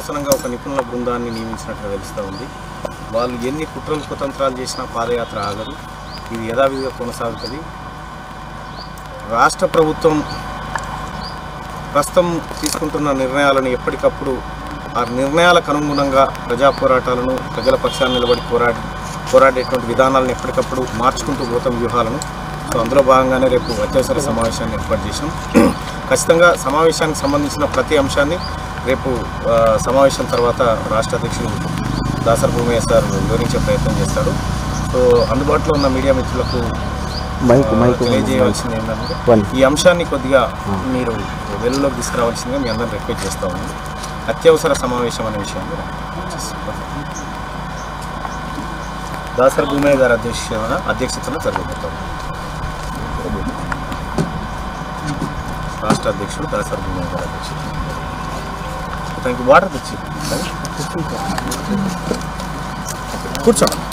నూతనంగా ఒక నిపుణుల బృందాన్ని నియమించినట్లు తెలుస్తూ ఉంది వాళ్ళు ఎన్ని కుట్రలు కుతంత్రాలు చేసినా పాదయాత్ర ఆగదు ఇది యథావిధిగా కొనసాగుతుంది రాష్ట్ర ప్రభుత్వం ప్రస్తుతం తీసుకుంటున్న నిర్ణయాలను ఎప్పటికప్పుడు ఆ నిర్ణయాలకు అనుగుణంగా ప్రజా పోరాటాలను ప్రజల పక్షాన్ని నిలబడి పోరాడి పోరాడేటువంటి విధానాలను ఎప్పటికప్పుడు మార్చుకుంటూ పోతాం వ్యూహాలను సో అందులో భాగంగానే రేపు అత్యవసర సమావేశాన్ని ఏర్పాటు చేసాం ఖచ్చితంగా సమావేశానికి సంబంధించిన ప్రతి అంశాన్ని రేపు ఆ, సమావేశం తర్వాత రాష్ట్ర అధ్యక్షులు దాసర్ భూమయ్య సార్ వివరించే ప్రయత్నం చేస్తాడు సో అందుబాటులో ఉన్న మీడియా మిత్రులకు మైక్ ఆ, మైక్ తెలియజేయవలసింది ఏంటంటే వన్. ఈ అంశాన్ని కొద్దిగా మీరు వెలుగులోకి తీసుకురావాల్సిందిగా మీ అందరిని రిక్వెస్ట్ చేస్తా ఉన్నాను అత్యవసర సమావేశం అనే విషయాన్ని దాసర్ భూమయ్య గారి అధ్యక్ష అధ్యక్షతన జరగబోతాం రాష్ట్ర అధ్యక్షుడు దాసర్ భూమయ్య గారి అధ్యక్షత దానికి వాటర్ తెచ్చి కూర్చో